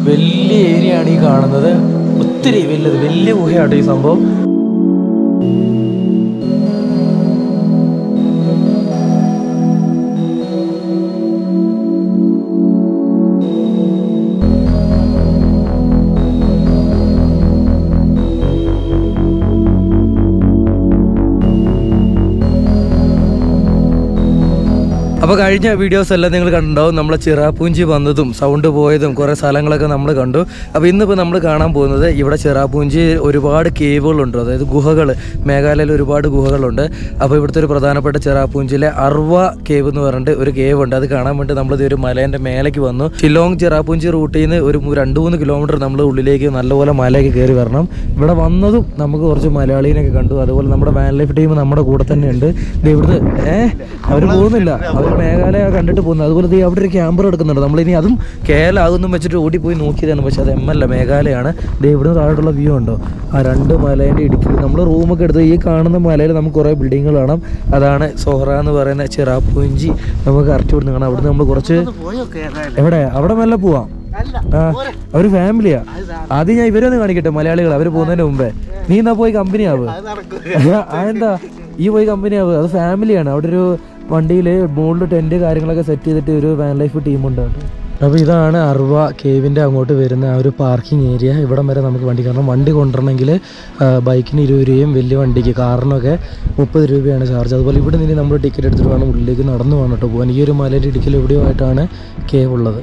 വലിയ ഏരിയ ആണ് ഈ കാണുന്നത് ഒത്തിരി വലിയത് വലിയ ഗുഹയാട്ടോ ഈ സംഭവം അപ്പോൾ കഴിഞ്ഞ വീഡിയോസ് എല്ലാം നിങ്ങൾ കണ്ടിട്ടുണ്ടാവും നമ്മളെ ചിറാപ്പൂഞ്ചി വന്നതും സൗണ്ട് പോയതും കുറേ സ്ഥലങ്ങളൊക്കെ നമ്മൾ കണ്ടു അപ്പോൾ ഇന്നിപ്പോൾ നമ്മൾ കാണാൻ പോകുന്നത് ഇവിടെ ചിറാപ്പൂഞ്ചി ഒരുപാട് കേവുകളുണ്ട് അതായത് ഗുഹകൾ മേഘാലയയിൽ ഒരുപാട് ഗുഹകളുണ്ട് അപ്പോൾ ഇവിടുത്തെ ഒരു പ്രധാനപ്പെട്ട ചിറാപ്പൂഞ്ചിയിലെ അർവ കേവ് എന്ന് പറഞ്ഞിട്ട് ഒരു കേവ് ഉണ്ട് അത് കാണാൻ വേണ്ടി നമ്മളിത് ഒരു മലേൻ്റെ മേലേക്ക് വന്നു ഷിലോങ് ചിറാപ്പൂഞ്ചി റൂട്ടിൽ നിന്ന് ഒരു മൂ- രണ്ട് മൂന്ന് കിലോമീറ്റർ നമ്മൾ ഉള്ളിലേക്ക് നല്ലപോലെ മലയൊക്കെ കയറി വരണം ഇവിടെ വന്നതും നമുക്ക് കുറച്ച് മലയാളീനൊക്കെ കണ്ടു അതുപോലെ നമ്മുടെ വാൻ ലൈഫ് ടീം നമ്മുടെ കൂടെ തന്നെ ഉണ്ട് ദേ ഇവിടുന്ന് ഏഹ് അവർ പോകുന്നില്ല അവർ മേഘാലയ കണ്ടിട്ട് പോകുന്നത് അതുപോലെ ദേ അവിടെ ഒരു ക്യാമ്പർ എടുക്കുന്നുണ്ട് നമ്മളിനി അതും കേരള അതൊന്നും വെച്ചിട്ട് ഓടിപ്പോയി നോക്കിയതാണ് പക്ഷെ അത് എം അല്ല മേഘാലയാണ് ദേ ഇവിടുന്ന് താഴോട്ടുള്ള വ്യൂ ഉണ്ടോ ആ രണ്ട് മലേൻ്റെ ഇടുക്കിൽ നമ്മൾ റൂമൊക്കെ എടുത്ത് ഈ കാണുന്ന മലയിൽ നമുക്ക് കുറേ ബിൽഡിങ്ങുകൾ കാണാം അതാണ് സോഹറ എന്ന് പറയുന്ന ചിറാപ്പൂഞ്ചി നമുക്ക് കറക്റ്റ് ഇവിടുന്ന് കാണാം അവിടുന്ന് നമ്മൾ കുറച്ച് എവിടെ അവിടെ മെല്ലെ പോവാം ആ അവര് ഫാമിലിയാ ആദ്യം ഞാൻ ഇവരൊന്ന് കാണിക്കട്ടെ മലയാളികൾ അവര് പോകുന്നതിന് മുമ്പേ നീ എന്നാ പോയി കമ്പനി ആവ് അതെന്താ ഈ പോയി കമ്പനി ആവ് അത് ഫാമിലിയാണ് അവിടെ ഒരു വണ്ടിയില് മുകളിൽ ടെന്റ് കാര്യങ്ങളൊക്കെ സെറ്റ് ചെയ്തിട്ട് ഒരു വാൻ ലൈഫ് ടീമുണ്ട് അവിടെ അപ്പോൾ ഇതാണ് അർവ കേവിൻ്റെ അങ്ങോട്ട് വരുന്ന ആ ഒരു പാർക്കിംഗ് ഏരിയ ഇവിടം വരെ നമുക്ക് വണ്ടി കാരണം വണ്ടി കൊണ്ടുവരണമെങ്കിൽ ബൈക്കിന് ഇരുപത് രൂപയും വലിയ വണ്ടിക്ക് കാറിനൊക്കെ മുപ്പത് രൂപയാണ് ചാർജ് അതുപോലെ ഇവിടെ നിന്ന് നമ്മൾ ടിക്കറ്റ് എടുത്തിട്ട് വേണം ഉള്ളിലേക്ക് നടന്നു പോകണം കേട്ടോ പോകാൻ ഈ ഒരു മലയുടെ ഇടുക്കിൽ എവിടെയോ ആയിട്ടാണ് കേവ് ഉള്ളത്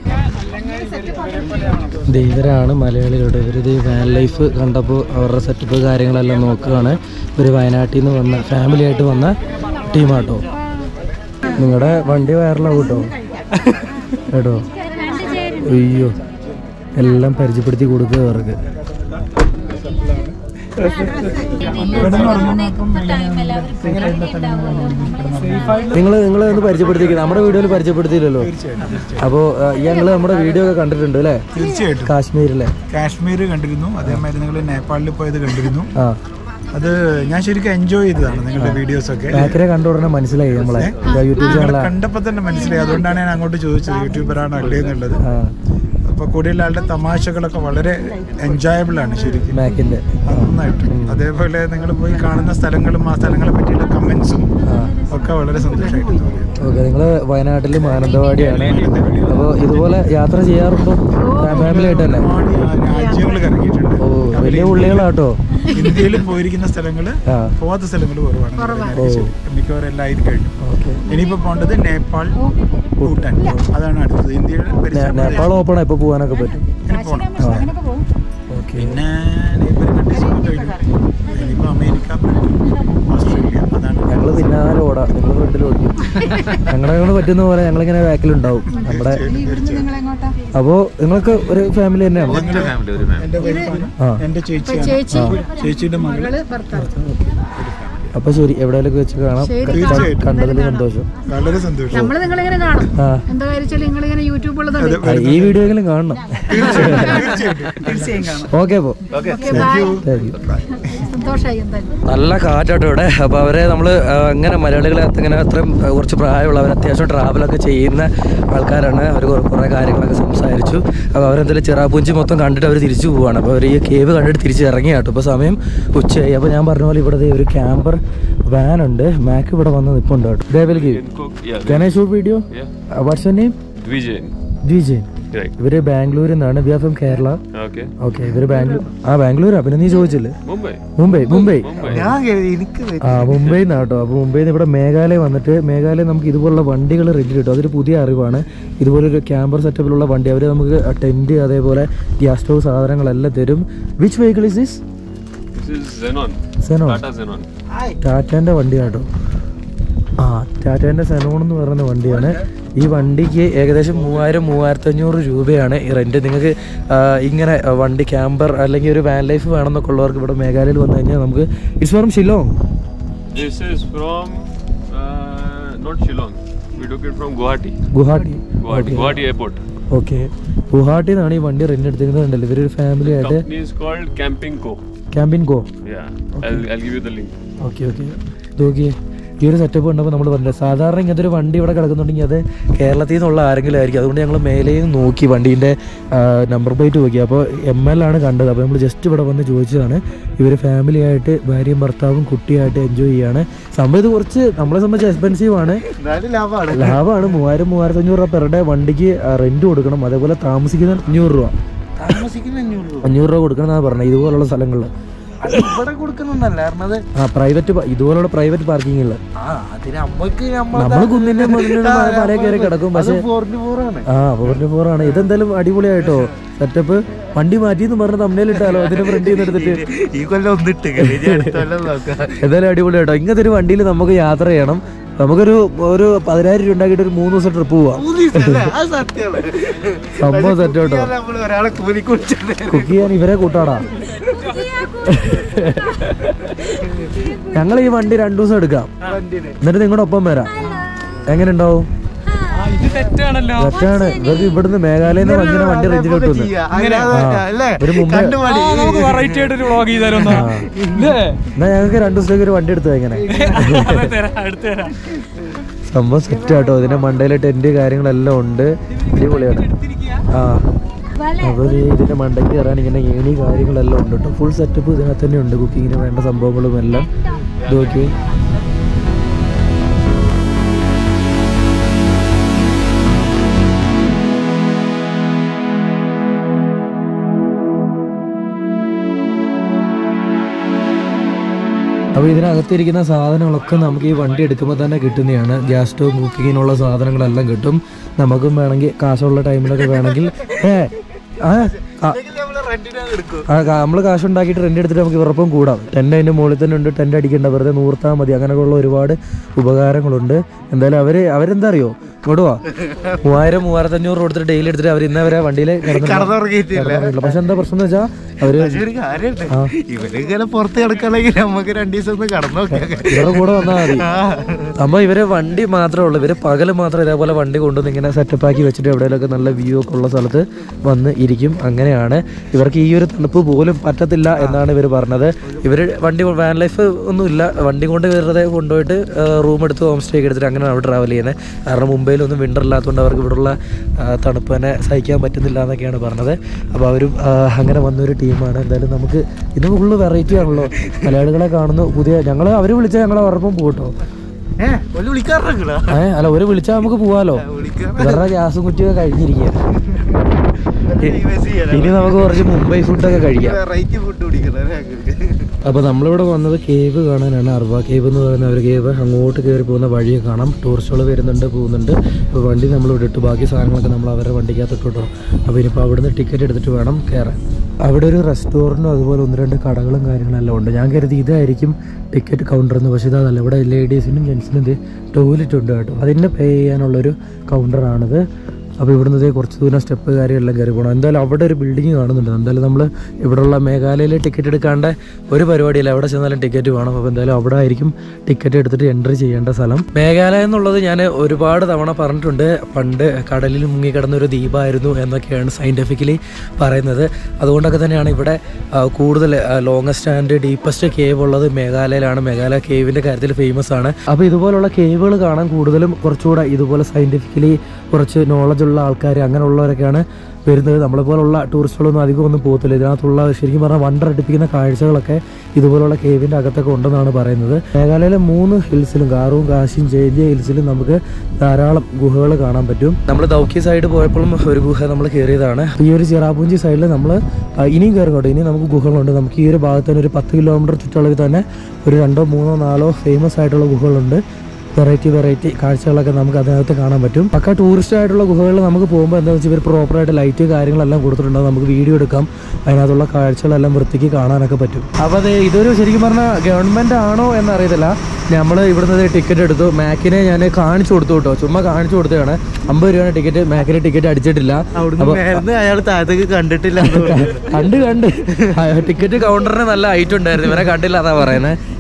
ദേ ഇവരാണ് മലയാളികളുടെ ഇവരിത് വാൻ ലൈഫ് കണ്ടപ്പോൾ അവരുടെ സെറ്റപ്പ് കാര്യങ്ങളെല്ലാം നോക്കുകയാണ് ഇവർ വയനാട്ടിൽ നിന്ന് വന്ന ഫാമിലി ആയിട്ട് വന്ന ടീമാട്ടോ നിങ്ങളുടെ വണ്ടി വൈറലാവും കേട്ടോ കേട്ടോ അയ്യോ എല്ലാം പരിചയപ്പെടുത്തി കൊടുക്കുക അവർക്ക് നിങ്ങൾ നിങ്ങൾ ഒന്ന് പരിചയപ്പെടുത്തിക്കുക നമ്മുടെ വീഡിയോയിൽ പരിചയപ്പെടുത്തിയില്ലല്ലോ അപ്പോൾ ഞങ്ങൾ നമ്മുടെ വീഡിയോ ഒക്കെ കണ്ടിട്ടുണ്ട് അല്ലേ തീർച്ചയായിട്ടും കാശ്മീരിലെ കാശ്മീർ കണ്ടിരുന്നു അതേമാതിരി നിങ്ങൾ നേപ്പാളിൽ പോയത് കണ്ടിരുന്നു ആ അത് ഞാൻ ശരിക്കും എൻജോയ് ചെയ്തതാണ് നിങ്ങളുടെ വീഡിയോസ് ഒക്കെ ബാക്കറെ കണ്ട ഉടനെ മനസ്സിലായി നമ്മളെ യൂട്യൂബ് നിങ്ങളെ ചാനലാ കണ്ടപ്പോൾ തന്നെ മനസ്സിലായി അതുകൊണ്ടാണ് ഞാൻ അങ്ങോട്ട് ചോദിച്ചത് യൂട്യൂബറാണ് അല്ലേ എന്നുള്ളത് ആ അപ്പൊ കൂടെയുള്ള ആളുടെ തമാശകളൊക്കെ വളരെ എൻജോയബിൾ ആണ് ശരിക്കും മാക്കിന്റെ നന്നായിട്ട് അതേപോലെ നിങ്ങൾ പോയി കാണുന്ന സ്ഥലങ്ങളും ആ സ്ഥലങ്ങളെ പറ്റിയുള്ള കമന്റ്സും ഒക്കെ വളരെ സന്തോഷമായിട്ട് തോന്നി ഓക്കെ നിങ്ങൾ വയനാട്ടിൽ മാനന്തവാടിയാണ് അപ്പോൾ ഇതുപോലെ യാത്ര ചെയ്യാറുണ്ടോ ഫാമിലി ആയിട്ട് തന്നെ ഒരുപാട് രാജ്യങ്ങൾ കറങ്ങിയിട്ടുണ്ട് ഓ വലിയ പുള്ളികളാട്ടോ ഇന്ത്യയിൽ പോയിരിക്കുന്ന സ്ഥലങ്ങള് ആ പോവാത്ത സ്ഥലങ്ങൾ കുറവാണ് മിക്കവാറും എല്ലാം ആയി കഴിഞ്ഞു ഓക്കെ ഇനിയിപ്പോ പോകേണ്ടത് നേപ്പാൾ ഭൂട്ടാൻ അതാണ് അടുത്തത് ഇന്ത്യയുടെ പരിസര നേപ്പാൾ ഓപ്പൺ ഇപ്പോൾ പോകാനൊക്കെ പറ്റും ഇനി പോകണം ഓക്കെ പിന്നെ നെയ്ബറിംഗ് കൺട്രീസ് ഒക്കെ കഴിഞ്ഞു ഇനിയിപ്പോ അമേരിക്ക ബ്രിട്ടൻ ഓസ്ട്രേലിയ അതാണ് ഞങ്ങൾ പിന്നാലെ ഓടാം നിങ്ങൾ ഫ്രണ്ടിൽ ഓടിക്കും ഞങ്ങളെ കൊണ്ട് പറ്റുന്ന പോലെ ഞങ്ങളിങ്ങനെ ബാക്കിലുണ്ടാവും നമ്മുടെ അപ്പോൾ നിങ്ങൾക്ക് ഒരു ഫാമിലി തന്നെയാണോ എന്റെ വൈഫാണ് ആ എന്റെ ചേച്ചിയാണ് ചേച്ചിയുടെ മകള് അപ്പോൾ ശരി എവിടെയെങ്കിലും വെച്ച് കാണാം തീർച്ചയായിട്ടും. കണ്ടതിൽ സന്തോഷം വളരെ സന്തോഷം നമ്മള് നിങ്ങളിങ്ങനെ കാണും ആ എന്താ കാര്യം നിങ്ങളിങ്ങനെ യൂട്യൂബുള്ളത് ആ, ഈ വീഡിയോയെങ്കിലും കാണണം ഓക്കെ അപ്പോൾ താങ്ക് യു സന്തോഷമായി എന്തായാലും നല്ല കാറ്റാട്ടോ ഇവിടെ അപ്പോൾ അവരെ നമ്മൾ അങ്ങനെ മലയാളികളെ ഇങ്ങനെ അത്രയും ആ, കുറച്ച് പ്രായമുള്ളവർ അത്യാവശ്യം ട്രാവലൊക്കെ ചെയ്യുന്ന ആൾക്കാരാണ് അവർ കുറേ കാര്യങ്ങളൊക്കെ സംസാരിച്ചു അപ്പോൾ അവരെന്തായാലും ചിറാപ്പൂഞ്ചി മൊത്തം കണ്ടിട്ട് അവർ തിരിച്ചു പോവുകയാണ് അപ്പോൾ അവർ ഈ കേവ് കണ്ടിട്ട് തിരിച്ച് ഇറങ്ങി കേട്ടോ ഇപ്പോൾ സമയം ഉച്ചയായി അപ്പോൾ ഞാൻ പറഞ്ഞ പോലെ ഇവിടെ ദേ ഒരു ക്യാമ്പർ വാൻ ഉണ്ട് മാക്ക് ഇവിടെ വന്ന് നിൽപ്പുണ്ട് കേട്ടോ ദേ will give Cook, yeah. Can I shoot video Yeah. What's name Dvijen. Dvijayan Right. ഇവര് ബാംഗ്ലൂരിൽ നിന്നാണ് we are from Kerala Okay. Okay ഇവര് ബാംഗ്ലൂർ ആ ബാംഗ്ലൂരാ പിന്നെ നീ ചോദിച്ചില്ലേ Mumbai. മുംബൈ മുംബൈ Mumbai. ആ മുംബൈയിൽ നിന്ന് കേട്ടോ അപ്പോൾ മുംബൈയിൽ നിന്ന് ഇവിടെ മേഘാലയ വന്നിട്ട് മേഘാലയ നമുക്ക് ഇതുപോലുള്ള വണ്ടികൾ റെന്റ് കിട്ടും അതൊരു പുതിയ അറിവാണ് ഇതുപോലൊരു ക്യാമ്പർ സെറ്റപ്പിലുള്ള വണ്ടി അവർ നമുക്ക് ടെൻറ്റ് അതേപോലെ ഗ്യാസ് സ്റ്റവ് സാധനങ്ങളെല്ലാം തരും which vehicle is this This is Xenon. Xenon Tata Xenon. ടാറ്റേൻ്റെ വണ്ടിയാണ് കേട്ടോ ആ ടാറ്റേൻ്റെ സെനോൺ എന്ന് പറയുന്ന വണ്ടിയാണ് ഈ വണ്ടിക്ക് ഏകദേശം മൂവായിരം മൂവായിരത്തഞ്ഞൂറ് രൂപയാണ് ഈ റെൻറ്റ് നിങ്ങൾക്ക് ആ, ഇങ്ങനെ ആ, വണ്ടി ക്യാമ്പർ അല്ലെങ്കിൽ ഒരു വാൻ ലൈഫ് വേണമെന്നൊക്കെ ഉള്ളവർക്ക് ഇവിടെ മേഘാലയയിൽ വന്നു കഴിഞ്ഞാൽ നമുക്ക് it's from Shillong This is from uh, not Shillong. We took it from Guwahati. Guwahati Guwahati, Guwahati Airport. Okay ഗുവാഹട്ടിയിൽ നിന്നാണ് ഈ വണ്ടി റെന്റ് എടുത്തിരുന്നത് ഉണ്ടല്ലോ ഇവരൊരു ഫാമിലി ആയിട്ട് Company is called Camping Co. Camping co Yeah. I'll, I'll give you the link. Okay okay നോക്കിയേ ഈ ഒരു സെറ്റപ്പ് കണ്ടപ്പോൾ നമ്മൾ പറഞ്ഞത് സാധാരണ ഇങ്ങനത്തെ ഒരു വണ്ടി ഇവിടെ കിടക്കുന്നുണ്ടെങ്കിൽ അത് കേരളത്തിൽ നിന്നുള്ള ആരെങ്കിലും ആയിരിക്കും അതുകൊണ്ട് ഞങ്ങൾ മേലെ നിന്ന് നോക്കി വണ്ടീൻ്റെ നമ്പർ പ്ലേറ്റ് നോക്കി അപ്പോൾ എം എൽ ആണ് കണ്ടത് അപ്പോൾ നമ്മൾ ജസ്റ്റ് ഇവിടെ വന്ന് ചോദിച്ചതാണ് ഇവർ ഫാമിലി ആയിട്ട് ഭാര്യയും ഭർത്താവും കുട്ടിയായിട്ട് എൻജോയ് ചെയ്യാണ് സംഭവം ഇത് കുറച്ച് നമ്മളെ സംബന്ധിച്ച് എക്സ്പെൻസീവ് ആണ് എന്തായാലും ലാഭമാണ് ലാഭമാണ് മൂവായിരം മൂവായിരത്തി അഞ്ഞൂറ് രൂപ പെർ ഡേ വണ്ടിക്ക് റെന്റ് കൊടുക്കണം അതേപോലെ താമസിക്കുന്ന അഞ്ഞൂറ് രൂപ താമസിക്കുന്ന അഞ്ഞൂറ് രൂപ അഞ്ഞൂറ് രൂപ കൊടുക്കണം എന്നാണ് പറഞ്ഞത് ഇതുപോലുള്ള സ്ഥലങ്ങളിൽ അത് ഇവിടെ കൊടുക്കുന്നുണ്ടല്ല കാരണം അത് ആ പ്രൈവറ്റ് ഇതുപോലുള്ള പ്രൈവറ്റ് പാർക്കിങ്ങിൽ ആ അതിന് നമ്മക്ക് നമ്മൾ നമ്മള് കുന്നിന്റെ മുകളിൽ മല കയറി കിടക്കും പക്ഷെ ഫോറിന് ഫോറാണ് ആ ഫോറിന് ഫോറാണ് ഇതെന്തായാലും അടിപൊളിയായിട്ടോ സെറ്റപ്പ് വണ്ടി മാറ്റി എന്ന് പറഞ്ഞ തമ്മിലിട്ടാലോ അതിന്റെ ഫ്രണ്ടിൽ നിന്ന് എടുത്തിട്ട് ഈ കൊല്ലം ഒന്നിട്ട് അടുത്തൊല്ലം നോക്കാം എന്തായാലും അടിപൊളിയായിട്ടോ ഇങ്ങനത്തെ ഒരു വണ്ടിയിൽ നമുക്ക് യാത്ര ചെയ്യണം നമുക്കൊരു ഒരു പതിനായിരം രൂപ ഉണ്ടാക്കിയിട്ട് ഒരു മൂന്ന് ദിവസം ട്രിപ്പ് പോവാം അത് സത്യമാണ് സംഭവം സെറ്റ് കേട്ടോ നമ്മൾ ഒരാളെ കൂലി കുടിച്ചിട്ട് കുക്ക് ചെയ്യാൻ ഇവരെ കൂട്ടാടാ ഞങ്ങൾ ഈ വണ്ടി രണ്ടു ദിവസം എടുക്കാം എന്നിട്ട് നിങ്ങളുടെ ഒപ്പം വരാം എങ്ങനെ ഉണ്ടാവും ഇത് തെറ്റാണല്ലോ തെറ്റാണ് ഇവർക്ക് ഇവിടുന്ന് മേഘാലയിൽ നിന്ന് ഭയങ്കര വണ്ടി റേഞ്ചിൽ കിട്ടുന്നു അല്ലേ ഒരു മുമ്പേ ആ, നമുക്ക് വെറൈറ്റി ആയിട്ട് ഒരു വ്ളോഗ് ചെയ്താലോ എന്നാ? ഇല്ലേ? എന്നാ ഞങ്ങൾക്ക് രണ്ടു ദിവസത്തേക്ക് ഒരു വണ്ടി എടുത്തു എങ്ങനെ അതെ, തരാം, അടുത്ത് തരാം. സംഭവം സെറ്റ് ആട്ടോ ഇതിന്റെ മണ്ടയിലെ ടെന്റ് കാര്യങ്ങളെല്ലാം ഉണ്ട് അടിപൊളിയാണ് ആ അപ്പോൾ ദേ ഇതിന്റെ മണ്ടയ്ക്ക് കയറാൻ ഇങ്ങനെ ഏണി കാര്യങ്ങളെല്ലാം ഉണ്ട് കേട്ടോ ഫുൾ സെറ്റപ്പ് ഇതിനകത്ത് തന്നെ ഉണ്ട് കുക്കിങ്ങിന് വേണ്ട സംഭവങ്ങളും എല്ലാം ഇത് നോക്കി അപ്പോൾ ഇതിനകത്തിരിക്കുന്ന സാധനങ്ങളൊക്കെ നമുക്ക് ഈ വണ്ടി എടുക്കുമ്പോൾ തന്നെ കിട്ടുന്നതാണ് ഗ്യാസ് സ്റ്റവ് കുക്കിങ്ങിനുള്ള സാധനങ്ങളെല്ലാം കിട്ടും നമുക്കും വേണമെങ്കിൽ കാശുള്ള ടൈമിലൊക്കെ വേണമെങ്കിൽ ഏ ആ നമ്മൾ കാശ് ഉണ്ടാക്കിയിട്ട് റെന്റ് എടുത്തിട്ട് നമുക്ക് ഇവരൊപ്പം കൂടാം ടെന്റ് അതിന്റെ മുകളിൽ തന്നെ ഉണ്ട് ടെന്റ് അടിക്കേണ്ട വെറുതെ നൂർത്താൽ മതി അങ്ങനെയൊക്കെയുള്ള ഒരുപാട് ഉപകാരങ്ങളുണ്ട് എന്തായാലും അവര് അവരെന്താ അറിയോ ഇങ്ങോട്ട് വാ മൂവായിരം മൂവായിരത്തി അഞ്ഞൂറ് കൊടുത്തിട്ട് ഡെയിലി എടുത്തിട്ട് അവർ ഇന്നേ വരെ വണ്ടിയിൽ കടന്നുറങ്ങിയിട്ടില്ല പക്ഷെ എന്താ പ്രശ്നം എന്ന് വെച്ചാൽ അവര് പക്ഷെ ഒരു കാര്യമുണ്ട് ഇവര് ഇങ്ങനെ പുറത്ത് കിടക്കണമെങ്കിൽ നമുക്ക് രണ്ടു ദിവസം ഒന്ന് കടന്നു നോക്കിയാൽ ഇവരുടെ കൂടെ വന്നാൽ മതി അമ്മ ഇവര് വണ്ടി മാത്രമേ ഉള്ളൂ ഇവര് പകല് മാത്രം ഇതേപോലെ വണ്ടി കൊണ്ടുവന്ന് ഇങ്ങനെ സെറ്റപ്പ് ആക്കി വെച്ചിട്ട് എവിടെയെങ്കിലൊക്കെ നല്ല വ്യൂ ഒക്കെ ഉള്ള സ്ഥലത്ത് വന്ന് ഇരിക്കും അങ്ങനെയാണ് ഇവർക്ക് ഈ ഒരു തണുപ്പ് പോലും പറ്റത്തില്ല എന്നാണ് ഇവർ പറഞ്ഞത് ഇവർ വണ്ടി വാൻ ലൈഫ് ഒന്നുമില്ല വണ്ടി കൊണ്ട് വെറുതെ കൊണ്ടുപോയിട്ട് റൂം എടുത്ത് ഹോം സ്റ്റേ ഒക്കെ എടുത്തിട്ട് അങ്ങനെയാണ് അവർ ട്രാവൽ ചെയ്യുന്നത് കാരണം മുംബൈയിലൊന്നും വിൻ്റർ ഇല്ലാത്തതുകൊണ്ട് അവർക്ക് ഇവിടെയുള്ള ആ, തണുപ്പ് തന്നെ സഹിക്കാൻ പറ്റുന്നില്ല എന്നൊക്കെയാണ് പറഞ്ഞത് അപ്പോൾ അവരും ആ, അങ്ങനെ വന്നൊരു ടീമാണ് എന്തായാലും നമുക്ക് ഇത് ഫുള്ള് വെറൈറ്റി ആണല്ലോ മലയാളികളെ കാണുന്നു പുതിയ ഞങ്ങൾ അവർ വിളിച്ചാൽ ഞങ്ങൾ അവരൊപ്പം പോകട്ടോ ഏഹ് ഒരു വിളിക്കാറുണ്ടോ ഏ അല്ല ഒരു വിളിച്ചാൽ നമുക്ക് പോവാലോ ഇവരുടെ ഗ്യാസും കുറ്റിയൊക്കെ കഴിഞ്ഞിരിക്കുക ഇനി നമുക്ക് കുറച്ച് മുംബൈ ഫുഡൊക്കെ കഴിക്കാം വെറൈറ്റി ഫുഡ് കുടിക്കണം അപ്പോൾ നമ്മളിവിടെ വന്നത് കേവ് കാണാനാണ് അർവ കേവ് എന്ന് പറയുന്ന ഒരു കേവ് അങ്ങോട്ട് കയറി പോകുന്ന വഴിയെ കാണാം ടൂറിസ്റ്റുകൾ വരുന്നുണ്ട് പോകുന്നുണ്ട് അപ്പോൾ വണ്ടി നമ്മൾ ഇട്ടിട്ട് ബാക്കി സാധനങ്ങളൊക്കെ നമ്മൾ അവരുടെ വണ്ടിക്കകത്ത് ഇട്ടോ അപ്പോൾ ഇനിയിപ്പോൾ അവിടുന്ന് ടിക്കറ്റ് എടുത്തിട്ട് വേണം കയറാൻ അവിടെ ഒരു റെസ്റ്റോറൻറ്റും അതുപോലെ ഒന്ന് രണ്ട് കടകളും കാര്യങ്ങളെല്ലാം ഉണ്ട് ഞാൻ കരുതി ഇതായിരിക്കും ടിക്കറ്റ് കൗണ്ടർ എന്ന് പക്ഷേ ഇതല്ല ഇവിടെ ലേഡീസിനും ജെൻസിനും ഇത് ടോയ്ലറ്റ് ഉണ്ട് കേട്ടോ അതിന് പേ ചെയ്യാനുള്ളൊരു കൗണ്ടറാണിത് അപ്പോൾ ഇവിടുന്ന് ഇതേ കുറച്ച് ദൂരം സ്റ്റെപ്പ് കാര്യമെല്ലാം കയറി പോകണം എന്തായാലും അവിടെ ഒരു ബിൽഡിംഗ് കാണുന്നുണ്ട് എന്തായാലും നമ്മൾ ഇവിടെയുള്ള മേഘാലയയിൽ ടിക്കറ്റ് എടുക്കാണ്ട് ഒരു പരിപാടിയില്ല എവിടെ ചെന്നാലും ടിക്കറ്റ് വേണം അപ്പോൾ എന്തായാലും അവിടെ ആയിരിക്കും ടിക്കറ്റ് എടുത്തിട്ട് എൻട്രി ചെയ്യേണ്ട സ്ഥലം മേഘാലയ എന്നുള്ളത് ഞാൻ ഒരുപാട് തവണ പറഞ്ഞിട്ടുണ്ട് പണ്ട് കടലിൽ മുങ്ങിക്കിടന്ന ഒരു ദ്വീപായിരുന്നു എന്നൊക്കെയാണ് സയൻറ്റിഫിക്കലി പറയുന്നത് അതുകൊണ്ടൊക്കെ തന്നെയാണ് ഇവിടെ ആ, കൂടുതൽ ലോങ്ങസ്റ്റ് ആൻഡ് ഡീപ്പസ്റ്റ് കേവ് ഉള്ളത് മേഘാലയയിലാണ് മേഘാലയ കേവിൻ്റെ കാര്യത്തിൽ ഫേമസ് ആണ് അപ്പോൾ ഇതുപോലുള്ള കേവുകൾ കാണാൻ കൂടുതലും കുറച്ചുകൂടെ ഇതുപോലെ സയൻറ്റിഫിക്കലി കുറച്ച് നോളജ് ഉള്ള ആൾക്കാർ അങ്ങനെയുള്ളവരൊക്കെയാണ് വരുന്നത് നമ്മളെപ്പോലുള്ള ടൂറിസ്റ്റുകളൊന്നും അധികം ഒന്നും പോകത്തില്ല ഇതിനകത്തുള്ള ശരിക്കും പറഞ്ഞാൽ വണ്ടർ അടിപ്പിക്കുന്ന കാഴ്ചകളൊക്കെ ഇതുപോലുള്ള കേവിൻ്റെ അകത്തൊക്കെ ഉണ്ടെന്നാണ് പറയുന്നത് മേഘാലയയിലെ മൂന്ന് ഹിൽസിലും കാറും കാശിയും ജയിലിയ ഹിൽസിലും നമുക്ക് ധാരാളം ഗുഹകൾ കാണാൻ പറ്റും നമ്മൾ ദൗക്കി സൈഡ് പോയപ്പോഴും ഒരു ഗുഹ നമ്മൾ കയറിയതാണ് ഈ ഒരു ചിറാപൂഞ്ചി സൈഡിൽ നമ്മൾ ഇനിയും കയറും കേട്ടോ ഇനി നമുക്ക് ഗുഹകളുണ്ട് നമുക്ക് ഈ ഒരു ഭാഗത്ത് തന്നെ ഒരു പത്ത് കിലോമീറ്റർ ചുറ്റളവിൽ തന്നെ ഒരു രണ്ടോ മൂന്നോ നാലോ ഫേമസ് ആയിട്ടുള്ള ഗുഹകളുണ്ട് വെറൈറ്റി വെറൈറ്റി കാഴ്ചകളൊക്കെ നമുക്ക് അതിനകത്ത് കാണാൻ പറ്റും പക്ക ടൂറിസ്റ്റ് ആയിട്ടുള്ള ഗുഹകളിൽ നമുക്ക് പോകുമ്പോൾ എന്താണെന്ന് വെച്ചാൽ ഇവർ പ്രോപ്പറായിട്ട് ലൈറ്റ് കാര്യങ്ങളെല്ലാം കൊടുത്തിട്ടുണ്ടാവും നമുക്ക് വീഡിയോ എടുക്കാം അതിനകത്തുള്ള കാഴ്ചകളെല്ലാം വൃത്തിക്ക് കാണാനൊക്കെ പറ്റും അപ്പോൾ അത് ഇതൊരു ശരിക്കും പറഞ്ഞാൽ ഗവൺമെൻറ് ആണോ എന്നറിയത്തില്ല നമ്മൾ ഇവിടുന്ന് ടിക്കറ്റ് എടുത്തു മാക്കിനെ ഞാൻ കാണിച്ചു കൊടുത്തു കേട്ടോ ചുമ്മാ കാണിച്ചു കൊടുത്തതാണ് അമ്പത് രൂപയാണ് ടിക്കറ്റ് മാക്കിന് ടിക്കറ്റ് അടിച്ചിട്ടില്ല അവിടുന്ന് മേലിന്ന് അയാൾ താഴത്തേക്ക് കണ്ടിട്ടില്ല കണ്ട് കണ്ട് ടിക്കറ്റ് കൗണ്ടറിന് നല്ല ഹൈറ്റ് ഉണ്ടായിരുന്നു ഇവരെ കണ്ടില്ല എന്നാ പറയുന്നത്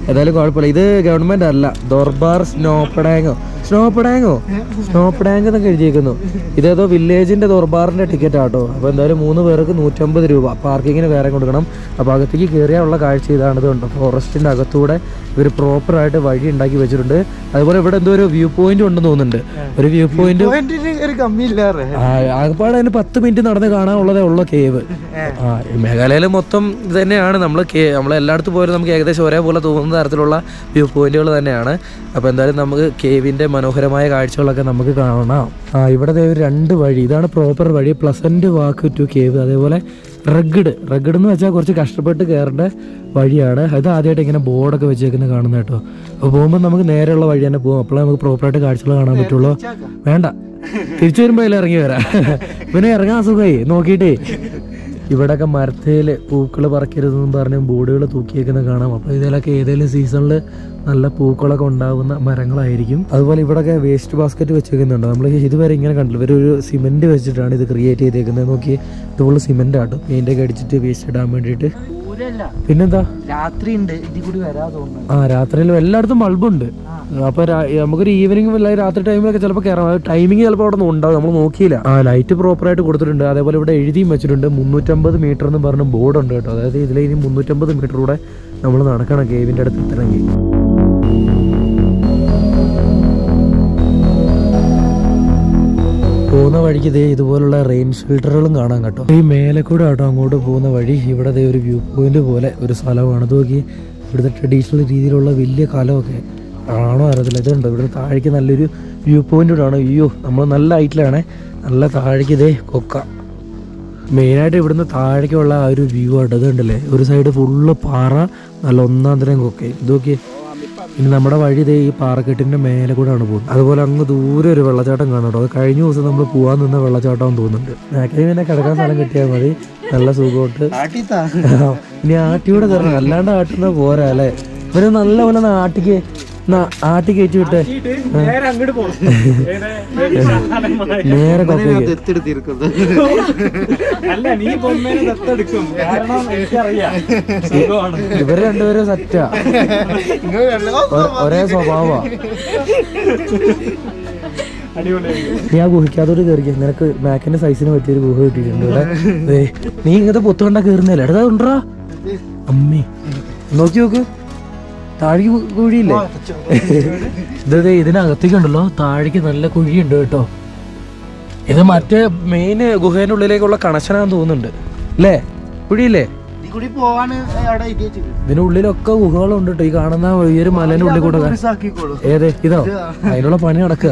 ഏതായാലും കുഴപ്പമില്ല ഇത് ഗവൺമെന്റ് അല്ല ദോർബാർ സ്നോപ്പഡാങ്ങോ സ്നോപ്പഡാങ്ങോ സ്നോപ്പഡാങ് എന്നൊക്കെ എഴുതിയേക്കുന്നു ഇതേതോ വില്ലേജിന്റെ ദോർബാറിന്റെ ടിക്കറ്റ് ആട്ടോ അപ്പോൾ എന്തായാലും മൂന്ന് പേർക്ക് നൂറ്റമ്പത് രൂപ പാർക്കിങ്ങിന് വേറെ കൊടുക്കണം അപ്പോൾ അകത്തേക്ക് കയറിയാനുള്ള കാഴ്ച ഇതാണ് ഇതുണ്ട് ഫോറസ്റ്റിന്റെ അകത്തൂടെ ഇവർ പ്രോപ്പറായിട്ട് വഴി ഉണ്ടാക്കി വെച്ചിട്ടുണ്ട് അതുപോലെ ഇവിടെ എന്തോ ഒരു വ്യൂ പോയിന്റ് ഉണ്ടെന്ന് തോന്നുന്നുണ്ട് ഒരു വ്യൂ പോയിന്റ് ഒരു കമ്മിയില്ലാറേ ആകപ്പാടെ അതിന് പത്ത് മിനിറ്റ് നടന്ന് കാണാനുള്ളതേ ഉള്ള കേവ് ആ മേഘാലയയിൽ മൊത്തം ഇത് തന്നെയാണ് നമ്മൾ നമ്മൾ എല്ലായിടത്തും പോയാലും നമുക്ക് ഏകദേശം ഒരേപോലെ തോന്നുന്ന തരത്തിലുള്ള വ്യൂ പോയിന്റുകൾ തന്നെയാണ് അപ്പോൾ എന്തായാലും നമുക്ക് കേവിൻ്റെ മനോഹരമായ കാഴ്ചകളൊക്കെ നമുക്ക് കാണാം ആ ഇവിടെ ദേ ഒരു രണ്ട് വഴി ഇതാണ് പ്രോപ്പർ വഴി പ്ലസന്റ് വാക്ക് ടു കേവ് അതേപോലെ റഗ്ഡ് റഗ്ഡ് എന്ന് വെച്ചാൽ കുറച്ച് കഷ്ടപ്പെട്ട് കയറേണ്ട വഴിയാണ് അത് ആദ്യമായിട്ട് ഇങ്ങനെ ബോർഡൊക്കെ വെച്ചേക്കുന്നത് കാണുന്ന കേട്ടോ അപ്പോൾ പോകുമ്പോൾ നമുക്ക് നേരെയുള്ള വഴി തന്നെ പോകും അപ്പോഴേ നമുക്ക് പ്രോപ്പറായിട്ട് കാഴ്ചകൾ കാണാൻ പറ്റുള്ളൂ വേണ്ട തിരിച്ചു വരുമ്പോ അതിൽ ഇറങ്ങി വരാം പിന്നെ ഇറങ്ങാൻ സുഖമായി നോക്കിയിട്ടേ ഇവിടെയൊക്കെ മരത്തിൽ പൂക്കൾ പറിക്കരുതെന്നും പറഞ്ഞ് ബോർഡുകൾ തൂക്കിയേക്കുന്നത് കാണാം അപ്പോൾ ഇതിലൊക്കെ ഏതെങ്കിലും സീസണിൽ നല്ല പൂക്കളൊക്കെ ഉണ്ടാകുന്ന മരങ്ങളായിരിക്കും അതുപോലെ ഇവിടെയൊക്കെ വേസ്റ്റ് ബാസ്ക്കറ്റ് വെച്ചേക്കുന്നുണ്ട് നമ്മൾ ഇതുവരെ ഇങ്ങനെ കണ്ടില്ല ഇവർ ഒരു സിമെന്റ് വെച്ചിട്ടാണ് ഇത് ക്രിയേറ്റ് ചെയ്തേക്കുന്നത് നോക്കി ഇത് ഫുള്ള് സിമെന്റ് ആട്ടോ പെയിന്റ് ഒക്കെ അടിച്ചിട്ട് വേസ്റ്റ് ഇടാൻ വേണ്ടിയിട്ട് ദൂരല്ല പിന്നെന്താ രാത്രി ഉണ്ട് ഇതിൽ കൂടി വരാ തോന്നുന്നു ആ രാത്രിയിൽ എല്ലായിടത്തും ബൾബുണ്ട് അപ്പൊ രാ- നമുക്കൊരു ഈവനിങ് അല്ല രാത്രി ടൈമിലൊക്കെ ചിലപ്പോൾ കയറാം ടൈമിങ് ചിലപ്പോൾ അവിടെ നിന്ന് ഉണ്ടാവും നമ്മൾ നോക്കിയില്ല ആ ലൈറ്റ് പ്രോപ്പറായിട്ട് കൊടുത്തിട്ടുണ്ട് അതേപോലെ ഇവിടെ എഴുതിയും വെച്ചിട്ടുണ്ട് മുന്നൂറ്റമ്പത് മീറ്റർ എന്ന് പറഞ്ഞ ബോർഡ് ഉണ്ട് കേട്ടോ അതായത് ഇതിൽ ഇനി മുന്നൂറ്റമ്പത് മീറ്റർ കൂടെ നമ്മൾ നടക്കണം കേവിന്റെ അടുത്ത് എത്തണമെങ്കിൽ പോകുന്ന വഴിക്ക് ദേ ഇതുപോലുള്ള റെയിൻ ഷെൽട്ടറുകളും കാണാൻ കേട്ടോ ഈ മേലെ കൂടെ ആട്ടോ അങ്ങോട്ട് പോകുന്ന വഴി ഇവിടെ ദേ ഒരു വ്യൂ പോയിന്റ് പോലെ ഒരു സ്ഥലമാണ് ഇത് നോക്കി ഇവിടുത്തെ ട്രഡീഷണൽ രീതിയിലുള്ള വലിയ കലമൊക്കെ ആണോ അറിയത്തില്ല ഇതുണ്ട് ഇവിടെ താഴേക്ക് നല്ലൊരു വ്യൂ പോയിന്റ് കൂടെ ആണ് അയ്യോ നമ്മൾ നല്ല ഹൈറ്റിലാണ് നല്ല താഴേക്ക് ഇതേ കൊക്ക മെയിനായിട്ട് ഇവിടുന്ന് താഴേക്കുള്ള ആ ഒരു വ്യൂ ആട്ടോ ഇതുണ്ടല്ലേ ഒരു സൈഡ് ഫുള്ള് പാറ നല്ല ഒന്നാം തരം കൊക്കെ ഇത് നോക്കിയേ ഇനി നമ്മുടെ വഴി ദേ ഈ പാറക്കെട്ടിന്റെ മേലെ കൂടെയാണ് പോകുന്നത് അതുപോലെ അങ്ങ് ദൂരെ ഒരു വെള്ളച്ചാട്ടം കാണും കേട്ടോ അത് കഴിഞ്ഞ ദിവസം നമ്മൾ പോകാൻ നിന്ന വെള്ളച്ചാട്ടം തോന്നുന്നുണ്ട് നാക്കിന് പിന്നെ കിടക്കാൻ സ്ഥലം കിട്ടിയാൽ മതി നല്ല സുഖമായിട്ട് കാട്ടിത്താ ഇനി ആട്ടിയൂടെ തരണം അല്ലാണ്ട് ആട്ടുന്ന പോരാ അല്ലേ ഇവര് നല്ല പോലെ ഒന്ന് ആട്ടിക്ക് എന്നാ ആട്ടി കയറ്റി വിട്ടെ നേരെ അങ്ങോട്ട് പോകണം നേരെ കൊക്കയ്ക്ക് ദത്തെടുത്തിരിക്കുന്നത് അല്ല നീ പൊമ്മേനെ ദത്തെടുക്കും കാരണം എനിക്കറിയാം സുഖമാണ് ഇവര് രണ്ടുപേരും സെറ്റാ ഒരേ സ്വഭാവമാ അടിപൊളിയായി നീ ആ ഗുഹിക്കാത്തോട് കയറിക്ക നിനക്ക് മാക്കിന്റെ സൈസിന് പറ്റിയൊരു ഗുഹ കിട്ടിയിട്ടുണ്ട് ഇവിടെ ദേ, നീ ഇങ്ങനത്തെ പൊത്ത് കണ്ടാ കയറുന്നല്ലേ എടാ ഉണ്ടറാ അമ്മേ നോക്കി നോക്ക് താഴേക്ക് കു- കുഴിയില്ലേ ഇത് ദേ ഇതിനകത്തേക്ക് ഉണ്ടല്ലോ താഴേക്ക് നല്ല കുഴിയുണ്ട് കേട്ടോ ഇത് മറ്റേ മെയിൻ ഗുഹേന്റെ ഉള്ളിലേക്കുള്ള കണക്ഷനാന്ന് തോന്നുന്നുണ്ട് അല്ലേ കുഴിയില്ലേ ഇതിൽ കൂടി പോവാണ് അവിടെ എഴുതി വെച്ചത് ഇതിന്റെ ഉള്ളിലൊക്കെ ഗുഹകളുണ്ട് കേട്ടോ ഈ കാണുന്ന ഈ ഒരു മലേന്റെ ഉള്ളിൽ കൂടെ ആക്കിക്കോളൂ ഏത് ഇതോ അതിനുള്ള പണി നടക്കുക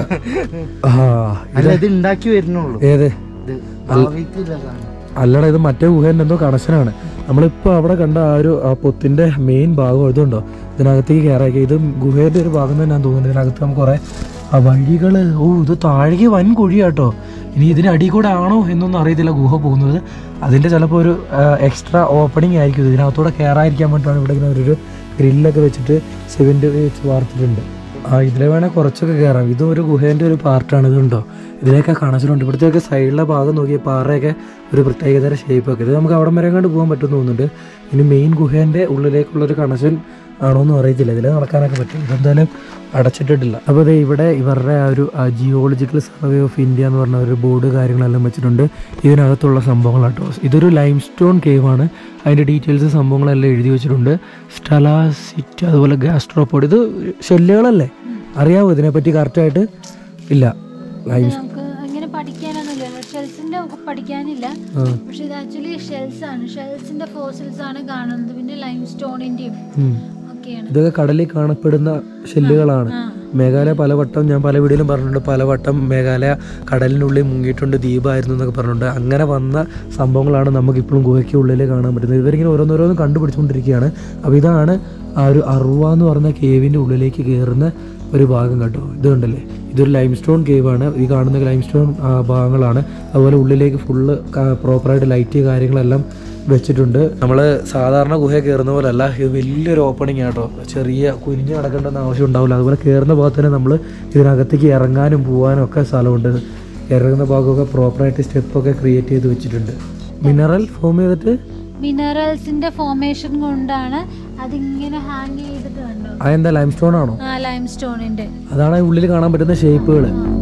ആ അല്ല ഇത് ഉണ്ടാക്കി വരുന്നുള്ളൂ ഏത് ഇത് ഭാവിക്കില്ല സാധനം. അല്ലടാ ഇത് മറ്റേ ഗുഹേന്റെ എന്തോ കണക്ഷനാണ് നമ്മളിപ്പോ അവിടെ കണ്ട ആ ഒരു ആ പൊത്തിന്റെ മെയിൻ ഭാഗം ഇതുണ്ടോ ഇതിനകത്തേക്ക് കയറാക്കി ഇത് ഗുഹേന്റെ ഒരു ഭാഗം തന്നെ തോന്നുന്നു ഇതിനകത്ത് നമുക്ക് കുറെ ആ വഴികള് ഓ ഇത് താഴേക്ക് വൻ കുഴിയാട്ടോ ഇനി ഇതിന് അടി കൂടെ ആണോ എന്നൊന്നും അറിയത്തില്ല ഗുഹ പോകുന്നത് അതിന്റെ ചിലപ്പോൾ ഒരു എക്സ്ട്രാ ഓപ്പണിംഗ് ആയിരിക്കും ഇത്. ഇതിനകത്തൂടെ കയറാതിരിക്കാൻ വേണ്ടിയിട്ടാണ് ഇവിടെ ഇങ്ങനെ ഒരു ഗ്രില്ലൊക്കെ വെച്ചിട്ട് സിമെന്റ് വെച്ച് വാർത്തിട്ടുണ്ട് ആ ഇതിലെ വേണേൽ കുറച്ചൊക്കെ കയറാം ഇതും ഒരു ഗുഹേന്റെ ഒരു പാർട്ടാണ് ഇതുണ്ടോ ഇതിലേക്ക് കണച്ചിലുണ്ട് ഇവിടുത്തെയൊക്കെ സൈഡിലെ ഭാഗം നോക്കിയ പാറയൊക്കെ ഒരു പ്രത്യേകതര ഷേപ്പൊക്കെ ഇത് നമുക്ക് അവിടെ വരെ കണ്ട് പോകാൻ പറ്റുമെന്ന് തോന്നുന്നുണ്ട് ഇനി മെയിൻ ഗുഹേന്റെ ഉള്ളിലേക്കുള്ള ഒരു കണക്ഷൻ ആണോന്നും അറിയത്തില്ല ഇതിൽ നടക്കാനൊക്കെ പറ്റും ഇതെന്തായാലും അടച്ചിട്ടിട്ടില്ല അപ്പോൾ ദേ ഇവിടെ ഇവരുടെ ആ ഒരു ജിയോളജിക്കൽ സർവേ ഓഫ് ഇന്ത്യ എന്ന് പറഞ്ഞ ഒരു ബോർഡ് കാര്യങ്ങളെല്ലാം വെച്ചിട്ടുണ്ട് ഇതിനകത്തുള്ള സംഭവങ്ങളാട്ടോ ഇതൊരു ലൈം സ്റ്റോൺ കേവ് ആണ് അതിൻ്റെ ഡീറ്റെയിൽസ് സംഭവങ്ങളെല്ലാം എഴുതി വെച്ചിട്ടുണ്ട് സ്റ്റലാസിറ്റ് അതുപോലെ ഗാസ്ട്രോപോഡ് ഇത് ഷെല്ലുകളല്ലേ അറിയാവോ ഇതിനെപ്പറ്റി കറക്റ്റായിട്ട് ഇല്ല ലൈം നമുക്ക് അങ്ങനെ പഠിക്കാനൊന്നുമില്ല ഷെൽസിന്റെ പഠിക്കാനില്ല പക്ഷെ ഇത് ആക്ച്വലി ഷെൽസ് ആണ് ഷെൽസിന്റെ ഫോസിൽസ് ആണ് കാണുന്നത് പിന്നെ ലൈം സ്റ്റോണിന്റെയും ഒക്കെയാണ് ഇതൊക്കെ കടലിൽ കാണപ്പെടുന്ന ഷെല്ലുകളാണ് മേഘാലയ പലവട്ടം ഞാൻ പല വീഡിയോയിലും പറഞ്ഞിട്ടുണ്ട് പലവട്ടം മേഘാലയ കടലിനുള്ളിൽ മുങ്ങിയിട്ടുണ്ട് ദ്വീപായിരുന്നു എന്നൊക്കെ പറഞ്ഞിട്ടുണ്ട് അങ്ങനെ വന്ന സംഭവങ്ങളാണ് നമുക്ക് ഇപ്പോഴും ഗുഹയ്ക്ക് ഉള്ളിൽ കാണാൻ പറ്റുന്നത് ഇവരിങ്ങനെ ഓരോന്നോരോന്ന് കണ്ടുപിടിച്ചുകൊണ്ടിരിക്കുകയാണ് അപ്പോൾ ഇതാണ് ആ ഒരു അറുവ എന്ന് പറഞ്ഞ കേവിൻ്റെ ഉള്ളിലേക്ക് കയറുന്ന ഒരു ഭാഗം കേട്ടോ ഇത് കണ്ടല്ലേ ഇതൊരു ലൈം സ്റ്റോൺ കേവാണ് ഈ കാണുന്ന ലൈം സ്റ്റോൺ ഭാഗങ്ങളാണ് അതുപോലെ ഉള്ളിലേക്ക് ഫുള്ള് പ്രോപ്പറായിട്ട് ലൈറ്റ് കാര്യങ്ങളെല്ലാം വെച്ചിട്ടുണ്ട് നമ്മൾ സാധാരണ ഗുഹ കയറുന്ന പോലെ അല്ല ഇത് വലിയൊരു ഓപ്പണിംഗ് ആട്ടോ ചെറിയ കുനിഞ്ഞ് നടക്കേണ്ടെന്ന് ആവശ്യം ഉണ്ടാവില്ല അതുപോലെ കയറുന്ന ഭാഗത്ത് തന്നെ നമ്മൾ ഇതിനകത്തേക്ക് ഇറങ്ങാനും പോകാനും ഒക്കെ സ്ഥലമുണ്ട് ഇറങ്ങുന്ന ഭാഗമൊക്കെ പ്രോപ്പറായിട്ട് സ്റ്റെപ്പൊക്കെ ക്രിയേറ്റ് ചെയ്ത് വെച്ചിട്ടുണ്ട് മിനറൽ ഫോം ചെയ്തിട്ട് മിനറൽസിന്റെ ഫോർമേഷൻ കൊണ്ടാണ് അതിങ്ങനെ ഹാങ് ചെയ്തിട്ട് കണ്ടോ അതെന്താ ലൈം സ്റ്റോൺ ആണോ ആ ലൈം സ്റ്റോണിന്റെ അതാണ് ഉള്ളിൽ കാണാൻ പറ്റുന്ന ഷേപ്പുകൾ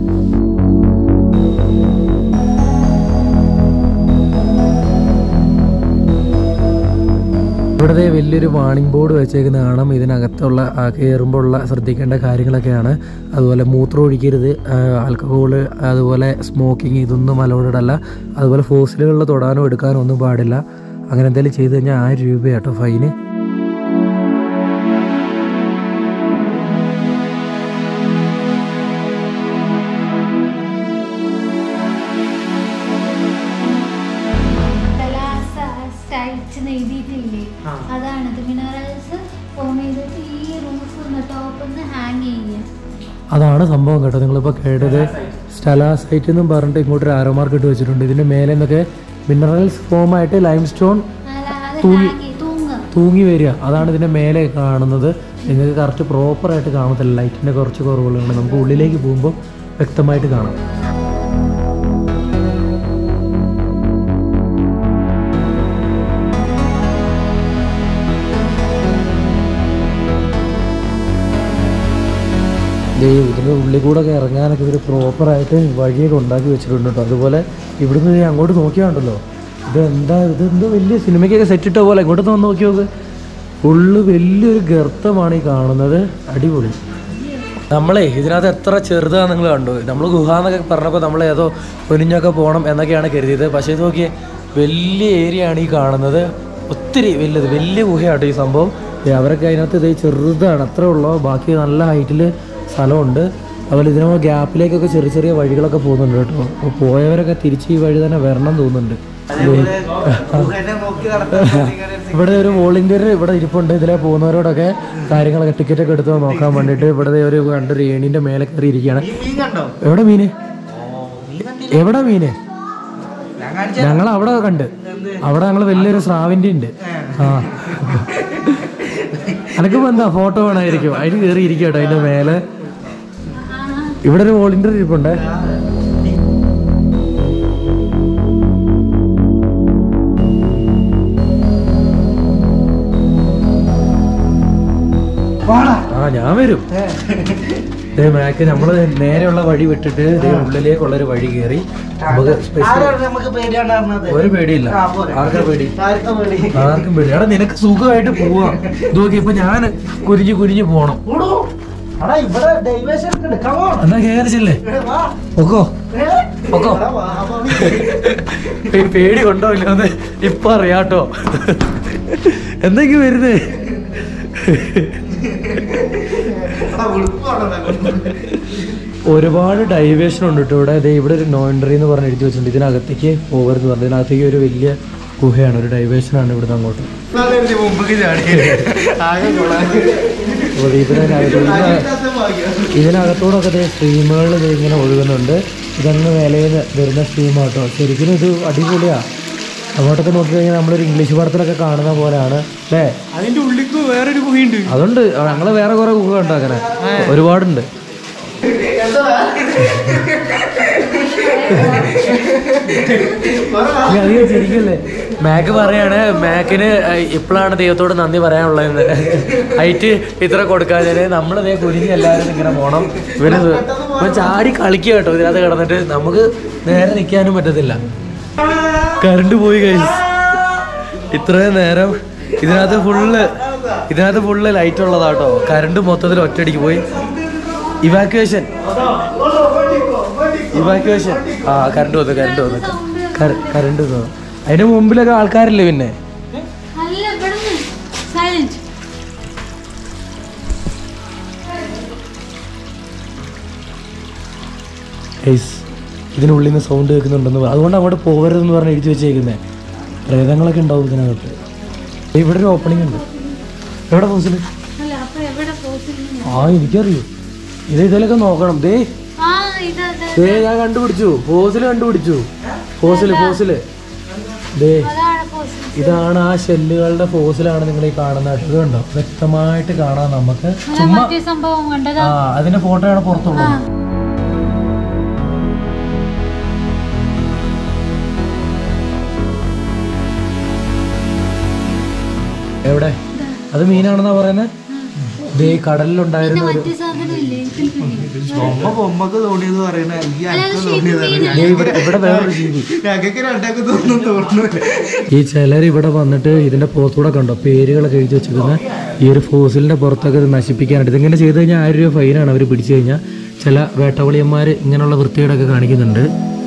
ഇവിടുത്തെ വലിയൊരു വാണിംഗ് ബോർഡ് വെച്ചേക്കുന്ന കാണാം ഇതിനകത്തുള്ള കയറുമ്പോൾ ഉള്ള ശ്രദ്ധിക്കേണ്ട കാര്യങ്ങളൊക്കെയാണ് അതുപോലെ മൂത്രം ഒഴിക്കരുത് ആൽക്കഹോള് അതുപോലെ സ്മോക്കിംഗ് ഇതൊന്നും അലൗഡഡ് അല്ല അതുപോലെ ഫോസിലുകളിൽ തൊടാനോ എടുക്കാനോ ഒന്നും പാടില്ല അങ്ങനെ എന്തെങ്കിലും ചെയ്തു കഴിഞ്ഞാൽ ആയിരം രൂപയാട്ടോ ഫൈന് സ്റ്റൈറ്റ് എഴുതിയിട്ടില്ലേ അതാണിത് മിനറൽസ് ഫോം ചെയ്തിട്ട് ഈ റൂഫ് ടോപ്പിൽ നിന്ന് ഹാങ് ചെയ്യുക അതാണ് സംഭവം കേട്ടോ നിങ്ങളിപ്പോൾ കേട്ടത് സ്റ്റലാസൈറ്റ് എന്നും പറഞ്ഞിട്ട് ഇങ്ങോട്ട് ഒരു ആരോ മാർക്ക് ഇട്ട് വെച്ചിട്ടുണ്ട് ഇതിൻ്റെ മേലെ നിന്നൊക്കെ മിനറൽസ് ഫോം ആയിട്ട് ലൈം സ്റ്റോൺ അല്ല, അത് തൂങ്ങി. ഹാങ് ചെയ്ത് തൂങ്ങുക തൂങ്ങി വരിക അതാണ് ഇതിൻ്റെ മേലെ കാണുന്നത് നിങ്ങൾക്ക് കറക്റ്റ് പ്രോപ്പറായിട്ട് കാണത്തില്ല ലൈറ്റിൻ്റെ കുറച്ച് കുറവുകളുണ്ട് നമുക്ക് ഉള്ളിലേക്ക് പോകുമ്പോൾ വ്യക്തമായിട്ട് കാണാം ദേ ഇതിൻ്റെ ഉള്ളിൽ കൂടെ ഒക്കെ ഇറങ്ങാനൊക്കെ ഇവർ പ്രോപ്പറായിട്ട് വഴിയൊക്കെ ഉണ്ടാക്കി വെച്ചിട്ടുണ്ട് കേട്ടോ അതുപോലെ ഇവിടുന്ന് ദേ അങ്ങോട്ട് നോക്കിയാണ്ടല്ലോ ഇത് എന്താ ഇത് എന്തോ വലിയ സിനിമയ്ക്കൊക്കെ സെറ്റ് ഇട്ട പോലെ ഇങ്ങോട്ട് വന്ന് നോക്കി നോക്ക് ഫുള്ള് വലിയൊരു ഗർത്തമാണ് ഈ കാണുന്നത് അടിപൊളി നമ്മളെ ഇതിനകത്ത് എത്ര ചെറുതാന്ന് നിങ്ങൾ കണ്ടു നമ്മൾ ഗുഹ എന്നൊക്കെ പറഞ്ഞപ്പോൾ നമ്മൾ ഏതോ ഒനിഞ്ഞൊക്കെ പോകണം എന്നൊക്കെയാണ് കരുതിയത് പക്ഷേ ഇത് നോക്കിയേ വലിയ ഏരിയ ആണ് ഈ കാണുന്നത് ഒത്തിരി വലുത് വലിയ ഗുഹയാട്ടോ ഈ സംഭവം ദേ അവരൊക്കെ അതിനകത്ത് ഇത് ചെറുതാണ് അത്രേ ഉള്ളൂ ബാക്കി നല്ല ഹൈറ്റിൽ സ്ഥലമുണ്ട് അതുപോലെ ഇതിന് ഗ്യാപ്പിലേക്കൊക്കെ ചെറിയ ചെറിയ വഴികളൊക്കെ പോകുന്നുണ്ട് കേട്ടോ അപ്പോൾ പോയവരൊക്കെ തിരിച്ച് ഈ വഴി തന്നെ വരണം എന്ന് തോന്നുന്നുണ്ട് ഇവിടെ ഒരു വോളണ്ടിയർ ഇവിടെ ഇരിപ്പുണ്ട് ഇതിലെ പോകുന്നവരോടൊക്കെ കാര്യങ്ങളൊക്കെ ടിക്കറ്റ് ഒക്കെ എടുത്ത് നോക്കാൻ വേണ്ടിയിട്ട് ഇവിടെ ദേ ഒരു കണ്ടൊരു ഏണിന്റെ മേലെ കയറി ഇരിക്കുകയാണ് മീൻ കണ്ടോ എവിടെ മീന് എവിടെ മീന് ഞങ്ങൾ അവിടെ കണ്ട് അവിടെ ഞങ്ങൾ വലിയൊരു സ്രാവിന്റെ ഉണ്ട് ആ അനക്കിപ്പോ എന്താ ഫോട്ടോ വേണമായിരിക്കും അതിന് കയറി ഇരിക്കും കേട്ടോ അതിന്റെ മേലെ ഇവിടെ ഒരു വോളണ്ടിയർ ഇരിപ്പുണ്ട് ആ ഞാൻ വരും ദേ മാക്ക് നമ്മള് നേരെയുള്ള വഴി വിട്ടിട്ട് ദേ ഉള്ളിലേക്കുള്ള ഒരു വഴി കയറി നമുക്ക് സ്പെഷ്യൽ ആരാണ് നമുക്ക് പേടിയാണ് പറഞ്ഞത് ഒരു പേടിയില്ല ആ, പോരെ. ആർക്കാ പേടി ആർക്കാ പേടി ആർക്കും പേടി എടാ നിനക്ക് സുഖമായിട്ട് പോവാം ഇത് നോക്കി ഇപ്പൊ ഞാൻ കുരിഞ്ഞു കുരിഞ്ഞു പോണം ഓടോ. എടാ ഇവിടെ ഡൈവേഷൻ ഒക്കെ ഉണ്ട് Come on. എന്നാ കേറിച്ചില്ലേ ഏ, വാ. ഒക്കോ ഏ? ഒക്കോ എടാ, വാ, വാ. പേ- പേടി കൊണ്ടോ ഇല്ലെന്ന് ഇപ്പൊ അറിയാട്ടോ എന്തൊക്കെ വരുന്നേ എടാ, ഉളുപ്പാണോ നിനക്ക്? ഒരുപാട് ഡൈവേഷൻ ഉണ്ട് കേട്ടോ ഇവിടെ ദേ ഇവിടെ ഒരു നോയിൻട്രി എന്ന് പറഞ്ഞ് എഴുതി വെച്ചിട്ടുണ്ട് ഇതിനകത്തേക്ക് പോകരുത് പറഞ്ഞു ഇതിനകത്തേക്ക് ഒരു വലിയ ഗുഹയാണ് ഒരു ഡൈവേഷൻ ആണ് ഇവിടുന്ന് അങ്ങോട്ട് അതെനിക്ക് മുമ്പേക്ക് ചാടി. ആകെ കൊളായി. അപ്പോൾ ഇതിനകത്ത് അതിനകത്ത് ഭാഗ്യം. ഇതിനകത്തൂടെ ഒക്കെ സ്ട്രീമുകൾ ഇങ്ങനെ ഒഴുകുന്നുണ്ട് ഇതങ്ങ് മേലയിൽ വരുന്ന സ്ട്രീമാട്ടോ ശരിക്കും ഇത് അടിപൊളിയാ അങ്ങോട്ടൊക്കെ നോക്കി കഴിഞ്ഞാൽ നമ്മളൊരു ഇംഗ്ലീഷ് പടത്തിലൊക്കെ കാണുന്ന പോലെയാണ് അല്ലേ അതിന്റെ ഉള്ളിക്ക് വേറൊരു ഗുഹയുണ്ട് അതുണ്ട് ഞങ്ങൾ വേറെ കുറെ ഗുഹ ഉണ്ട് അങ്ങനെ ഒരുപാടുണ്ട് ഇല്ല, അധികം ചിരിക്കല്ലേ മാക്ക് പറയാണ് മാക്കിന് ഇപ്പോഴാണ് ദൈവത്തോട് നന്ദി പറയാനുള്ളത് ഹൈറ്റ് ഇത്ര കൊടുക്കാതെ നമ്മൾ ഇതേ കുരിഞ്ഞ് എല്ലാവരും ഇങ്ങനെ പോണം ഇവര് ഇവൻ ചാടി കളിക്കുക കേട്ടോ ഇതിനകത്ത് കിടന്നിട്ട് നമുക്ക് നേരെ നിൽക്കാനും പറ്റത്തില്ല കറണ്ട് പോയി കഴിച്ചു ഇത്രയും നേരം ഇതിനകത്ത് ഫുള്ള് ഇതിനകത്ത് ഫുള്ള് ലൈറ്റ് ഉള്ളതാട്ടോ കറണ്ട് മൊത്തത്തിൽ ഒറ്റയടിക്ക് പോയി ഇവാക്യുവേഷൻ ഇവാക്യുവേഷൻ ആ കറണ്ട് വന്നു കറണ്ട് വന്നു കറണ്ട് വന്നു അതിന്റെ മുമ്പിലൊക്കെ ആൾക്കാരില്ലേ പിന്നെ അല്ല ഇവിടുന്ന് സൈലന്റ് ഏയ്സ് ഇതിനുള്ളിൽ നിന്ന് സൗണ്ട് കേൾക്കുന്നുണ്ടെന്ന് പറ- അതുകൊണ്ട് അങ്ങോട്ട് പോകരുതെന്ന് പറഞ്ഞ് എഴുതി വെച്ചേക്കുന്നത് പ്രേതങ്ങളൊക്കെ ഉണ്ടാവും ഇതിനകത്ത് ദേ ഇവിടെ ഒരു ഓപ്പണിംഗ് ഉണ്ട് എവിടെ ഫോസിൽ അല്ല അപ്പൊ എവിടെ പോസില്ല ആ എനിക്കറിയൂ ഇത് ഇതിലൊക്കെ നോക്കണം ദേ ആ ഇതാ ഇതാ. ദേ ഞാൻ കണ്ടുപിടിച്ചു ഫോസിൽ കണ്ടുപിടിച്ചു ഫോസില് ഫോസില് ദേ അതാണ് പോസിൽ ഇതാണ് ആ ഷെല്ലുകളുടെ ഫോസിലാണ് നിങ്ങൾ ഈ കാണുന്നത് ഇത് കണ്ടോ വ്യക്തമായിട്ട് കാണാം നമുക്ക് ചുമ്മാ മറ്റേ സംഭവം കണ്ടതാ ആ അതിന്റെ ഫോട്ടോയാണ് പുറത്തുള്ളത് എവിടെ അത് മീനാണെന്നാ പറയുന്നത് ദേ കടലിലുണ്ടായിരുന്ന ഒരു മറ്റേ സാധനം ഇല്ലേ ഇതിൽ കുഞ്ഞ്. ബൊമ്മ ബൊമ്മക്ക് തോന്നിയെന്ന് പറയണ ഈ അല്ലാതെ അനക്ക് ശരി തോന്നിയതാണ് ദേ ഇവിടെ ഇവിടെ വേറൊരു ജീവി ഞങ്ങൾക്ക് രണ്ടാൾക്ക് തോന്നുന്നു തോന്നുന്നില്ല ഈ ചിലർ ഇവിടെ വന്നിട്ട് ഇതിന്റെ പുറത്തൂടെ കണ്ടോ പേരുകളൊക്കെ എഴുതി വെച്ചിരിക്കുന്ന ഈ ഒരു ഫോസിലിന്റെ പുറത്തൊക്കെ ഇത് നശിപ്പിക്കാനായിട്ട് ഇതിങ്ങനെ ചെയ്ത് കഴിഞ്ഞാൽ ആയിരം രൂപ ഫൈനാണ് അവർ പിടിച്ചു കഴിഞ്ഞാൽ ചില വേട്ടവളിയന്മാർ ഇങ്ങനെയുള്ള വൃത്തികേടൊക്കെ കാണിക്കുന്നുണ്ട്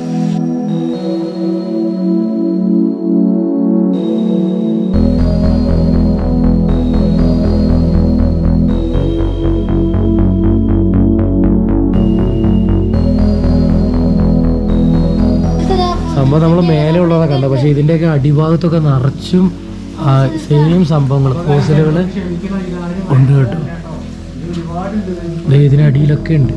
ഇതാ, സംഭവം നമ്മൾ മേലെ ഉള്ളതാ കണ്ടത് പക്ഷെ ഇതിന്റെയൊക്കെ അടിഭാഗത്തൊക്കെ നിറച്ചും സെയിം സംഭവങ്ങൾ ഫോസിലുകൾ ഉണ്ട് കേട്ടോ ദേ ഇതിനടിയിലൊക്കെ ഉണ്ട്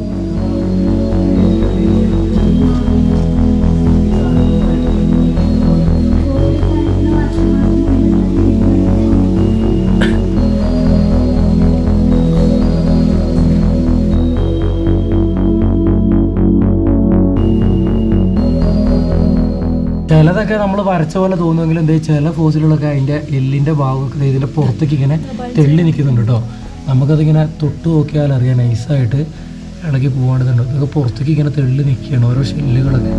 ചിലതൊക്കെ നമ്മൾ വരച്ച പോലെ തോന്നുമെങ്കിലും എന്താ ചില ഫോസിലുകളൊക്കെ അതിൻ്റെ എല്ലിൻ്റെ ഭാഗമൊക്കെ ദേ ഇതിൻ്റെ പുറത്തേക്ക് ഇങ്ങനെ തെള്ളി നിൽക്കുന്നുണ്ട് കേട്ടോ നമുക്കതിങ്ങനെ തൊട്ട് നോക്കിയാൽ അറിയാം നൈസായിട്ട് ഇളകി പോകേണ്ടതുണ്ട് ഇതൊക്കെ പുറത്തേക്ക് ഇങ്ങനെ തെള്ളി നിൽക്കുകയാണ് ഓരോ ഷെല്ലുകളൊക്കെ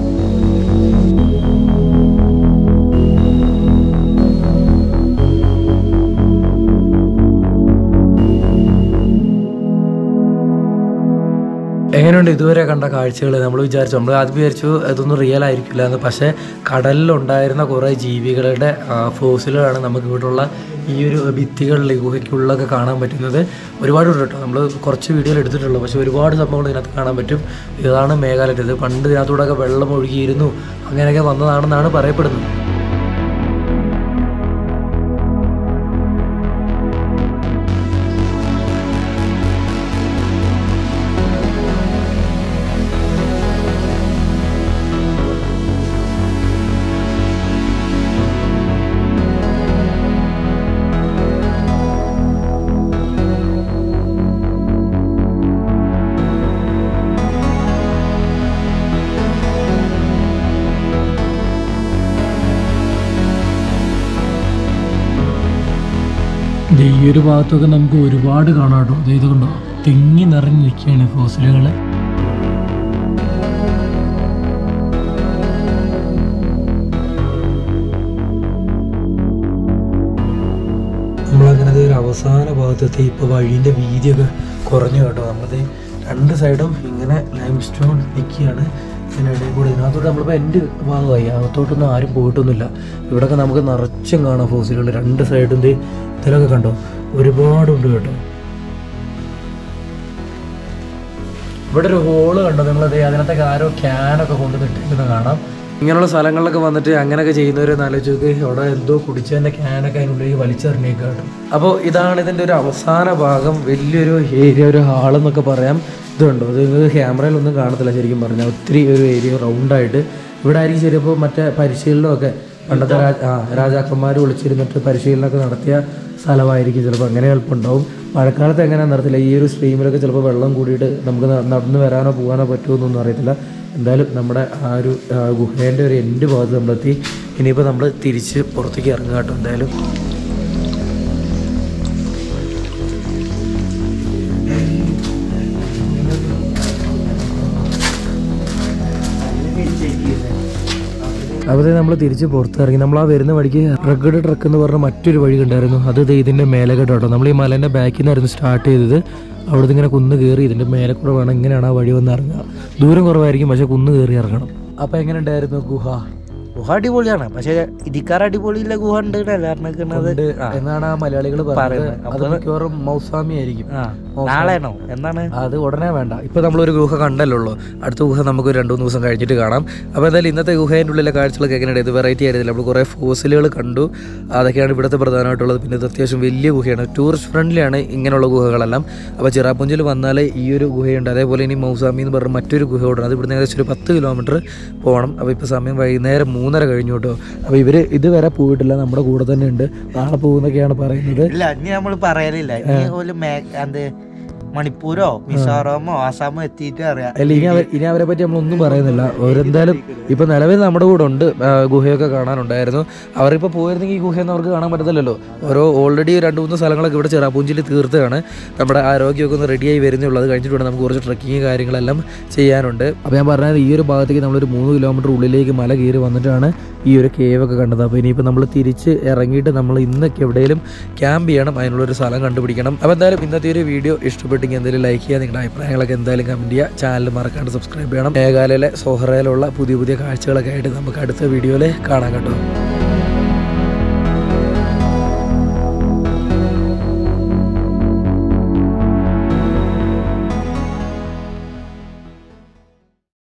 എങ്ങനെയുണ്ട് ഇതുവരെ കണ്ട കാഴ്ചകൾ നമ്മൾ വിചാരിച്ചു നമ്മൾ ആദ്യം വിചാരിച്ചു ഇതൊന്നും റിയൽ ആയിരിക്കില്ല എന്ന് പക്ഷേ കടലിലുണ്ടായിരുന്ന കുറേ ജീവികളുടെ ഫോസിലുകളാണ് നമുക്ക് ഇവിടെയുള്ള ഈ ഒരു ഭിത്തികളിൽ ഈ ഗുഹയ്ക്കുള്ളൊക്കെ കാണാൻ പറ്റുന്നത് ഒരുപാട് ഉണ്ട് കേട്ടോ നമ്മൾ കുറച്ച് വീഡിയോയിൽ എടുത്തിട്ടുള്ളൂ പക്ഷേ ഒരുപാട് സംഭവങ്ങൾ ഇതിനകത്ത് കാണാൻ പറ്റും ഇതാണ് മേഘാലയ ഇത് പണ്ട് ഇതിനകത്തൂടെയൊക്കെ വെള്ളം ഒഴുകിയിരുന്നു അങ്ങനെയൊക്കെ വന്നതാണെന്നാണ് പറയപ്പെടുന്നത് ദേ ഈ ഒരു ഭാഗത്തൊക്കെ നമുക്ക് ഒരുപാട് കാണാം കേട്ടോ ദേ ഇത് കണ്ടോ തിങ്ങി നിറഞ്ഞ് നിൽക്കുകയാണ് ഫോസിലുകൾ നമ്മളങ്ങനെ ദേ ഒരു അവസാന ഭാഗത്തെത്തി ഇപ്പോൾ വഴീൻ്റെ വീതിയൊക്കെ കുറഞ്ഞു കേട്ടോ നമ്മളത് രണ്ട് സൈഡും ഇങ്ങനെ ലൈം സ്റ്റോൺ നിൽക്കുകയാണ് ഇതിനിടയിൽ കൂടെ ഇതിനകത്തോട്ട് നമ്മളിപ്പോൾ എൻ്റെ ഭാഗമായി അകത്തോട്ടൊന്നും ആരും പോയിട്ടൊന്നുമില്ല ഇവിടെയൊക്കെ നമുക്ക് നിറച്ചും കാണാം ഫോസിലുകൾ രണ്ട് സൈഡും ദേ ഇതിലൊക്കെ കണ്ടോ ഒരുപാടുണ്ട് കേട്ടോ ഇവിടെ ഒരു ഹോള് കണ്ടോ നിങ്ങളത് അതിനകത്തൊക്കെ ആരോ ക്യാനൊക്കെ കൊണ്ടുവന്നിട്ടിരിക്കുന്നത് കാണാം ഇങ്ങനെയുള്ള സ്ഥലങ്ങളിലൊക്കെ വന്നിട്ട് അങ്ങനെയൊക്കെ ചെയ്യുന്നവരെ ആലോചിച്ച് അവിടെ എന്തോ കുടിച്ചതിൻ്റെ ക്യാനൊക്കെ അതിനുള്ളിൽ വലിച്ചെറിഞ്ഞേക്കുക കേട്ടോ അപ്പോൾ ഇതാണ് ഇതിൻ്റെ ഒരു അവസാന ഭാഗം വലിയൊരു ഏരിയ ഒരു ഹാളെന്നൊക്കെ പറയാം ഇതുണ്ടോ ഇത് നിങ്ങൾക്ക് ക്യാമറയിലൊന്നും കാണത്തില്ല ശരിക്കും പറഞ്ഞാൽ ഒത്തിരി ഒരു ഏരിയ റൗണ്ടായിട്ട് ഇവിടെ ആയിരിക്കും ചിലപ്പോൾ മറ്റേ പരിശീലനമൊക്കെ പണ്ടത്തെ രാജ ആ രാജാക്കന്മാർ വിളിച്ചിരുന്നിട്ട് പരിശീലനമൊക്കെ നടത്തിയ സ്ഥലമായിരിക്കും ചിലപ്പോൾ അങ്ങനെ ചിലപ്പോൾ ഉണ്ടാവും മഴക്കാലത്ത് എങ്ങനെയാണെന്ന് അറിയത്തില്ല ഈ ഒരു സ്ട്രീമിലൊക്കെ ചിലപ്പോൾ വെള്ളം കൂടിയിട്ട് നമുക്ക് ന- നടന്ന് വരാനോ പോകാനോ പറ്റുമോ എന്നൊന്നും അറിയത്തില്ല എന്തായാലും നമ്മുടെ ആ ഒരു ആ, ഗുഹേൻ്റെ ഒരു എൻഡ് ഭാഗത്ത് നമ്മളെത്തി ഇനിയിപ്പോൾ നമ്മൾ തിരിച്ച് പുറത്തേക്ക് ഇറങ്ങുക കേട്ടോ എന്തായാലും അപ്പോൾ നമ്മൾ തിരിച്ച് പുറത്തിറങ്ങി നമ്മൾ ആ വരുന്ന വഴിക്ക് റഗഡ് ട്രക്ക് എന്ന് പറഞ്ഞ മറ്റൊരു വഴി കണ്ടായിരുന്നു അത് ദേ ഇതിൻ്റെ മേലെ കേട്ടോ നമ്മൾ ഈ മലേൻ്റെ ബാക്കിൽ നിന്നായിരുന്നു സ്റ്റാർട്ട് ചെയ്തത് അവിടുന്ന് ഇങ്ങനെ കുന്ന് കയറി ഇതിൻ്റെ മേലെ കൂടെ വേണം ഇങ്ങനെയാണ് ആ വഴി വന്ന് ഇറങ്ങുക ദൂരം കുറവായിരിക്കും പക്ഷെ കുന്ന് കയറി ഇറങ്ങണം അപ്പോൾ എങ്ങനെ ഉണ്ടായിരുന്നു ഗുഹ ഗുഹ അടിപൊളിയാണ് പക്ഷെ ഇടിക്കാർ അടിപൊളിയില്ല ഗുഹ ഉണ്ട് പറഞ്ഞിരിക്കുന്നത് ഉണ്ട് എന്നാണ് ആ മലയാളികൾ പറയുന്നത് പറയുന്നത്. അത് അപ്പോൾ- മിക്കവാറും മൗസാമി ആയിരിക്കും നാളെയാണോ എന്നാണ് അത് ഉടനെ വേണ്ട ഇപ്പൊ നമ്മളൊരു ഗുഹ കണ്ടല്ലോ ഉള്ളൂ അടുത്ത ഗുഹ നമുക്ക് ഒരു രണ്ടു മൂന്ന് ദിവസം കഴിഞ്ഞിട്ട് കാണാം അപ്പോൾ എന്തായാലും ഇന്നത്തെ ഗുഹേൻ്റെ ഉള്ളിലെ കാഴ്ചകളൊക്കെ എങ്ങനെയുണ്ട് ഇത് വെറൈറ്റി ആയിരുന്നില്ല നമ്മൾ കുറേ ഫോസിലുകൾ കണ്ടു അതൊക്കെയാണ് ഇവിടുത്തെ പ്രധാനമായിട്ടുള്ളത് പിന്നെ ഇത് അത്യാവശ്യം വലിയ ഗുഹയാണ് ടൂറിസ്റ്റ് ഫ്രണ്ട്ലിയാണ് ഇങ്ങനെയുള്ള ഗുഹകളെല്ലാം അപ്പോൾ ചിറാപ്പുഞ്ചിൽ വന്നാൽ ഈ ഒരു ഗുഹയുണ്ട് അതേപോലെ ഇനി മൗസാമി എന്ന് പറഞ്ഞ മറ്റൊരു ഗുഹ കൂടെ അത് ഇവിടുന്ന് ഏകദേശം ഒരു പത്ത് കിലോമീറ്റർ പോകണം അപ്പോൾ ഇപ്പോൾ സമയം വൈകുന്നേരം മൂന്നര കഴിഞ്ഞു കേട്ടോ അപ്പോൾ ഇവർ ഇതുവരെ പോയിട്ടില്ല നമ്മുടെ കൂടെ തന്നെ ഉണ്ട് നാളെ പോകുന്നൊക്കെയാണ് പറയുന്നത് ഇല്ല ഇനി നമ്മൾ പറയലില്ല ഇനി ഒരു മേ എന്ത് മണിപ്പൂരോ മിസോറാമോ ആസാമോ എത്തിയിട്ട് അറിയാം അല്ല ഇനി അവർ ഇനി അവരെ പറ്റി നമ്മളൊന്നും പറയുന്നില്ല അവരെന്തായാലും ഇപ്പൊ നിലവിൽ നമ്മുടെ കൂടെ ഉണ്ട് ആ, ഗുഹയൊക്കെ കാണാനുണ്ടായിരുന്നു അവരിപ്പോൾ പോയിരുന്നെങ്കിൽ ഈ ഗുഹയൊന്നും അവർക്ക് കാണാൻ പറ്റത്തില്ലല്ലോ ഓരോ ഓൾറെഡി രണ്ട് മൂന്ന് സ്ഥലങ്ങളൊക്കെ ഇവിടെ ചിറാപൂഞ്ചിയിൽ തീർത്തതാണ് നമ്മുടെ ആരോഗ്യമൊക്കെ ഒന്ന് റെഡിയായി വരുന്നുള്ളൂ അത് കഴിഞ്ഞിട്ട് വേണം നമുക്ക് കുറച്ച് ട്രക്കിങ് കാര്യങ്ങളെല്ലാം ചെയ്യാനുണ്ട് അപ്പോൾ ഞാൻ പറഞ്ഞത് ഈ ഒരു ഭാഗത്തേക്ക് നമ്മളൊരു മൂന്ന് കിലോമീറ്റർ ഉള്ളിലേക്ക് മല കയറി വന്നിട്ടാണ് ഈ ഒരു കേവ് ഒക്കെ കണ്ടത് അപ്പോൾ ഇനിയിപ്പോൾ നമ്മൾ തിരിച്ച് ഇറങ്ങിയിട്ട് നമ്മൾ ഇന്നൊക്കെ എവിടെയെങ്കിലും ക്യാമ്പ് ചെയ്യണം അതിനുള്ളൊരു സ്ഥലം കണ്ടുപിടിക്കണം അപ്പോൾ എന്തായാലും ഇന്നത്തെ ഒരു വീഡിയോ ഇഷ്ടപ്പെട്ടെങ്കിൽ എന്തെങ്കിലും ലൈക്ക് ചെയ്യുക നിങ്ങളുടെ അഭിപ്രായങ്ങളൊക്കെ എന്തായാലും കമൻറ്റ് ചെയ്യുക ചാനൽ മറക്കാണ്ട് സബ്സ്ക്രൈബ് ചെയ്യണം മേഘാലയയിലെ സോഹറയിലുള്ള പുതിയ പുതിയ കാഴ്ചകളൊക്കെ ആയിട്ട് നമുക്ക് അടുത്ത വീഡിയോയിൽ കാണാം കേട്ടോ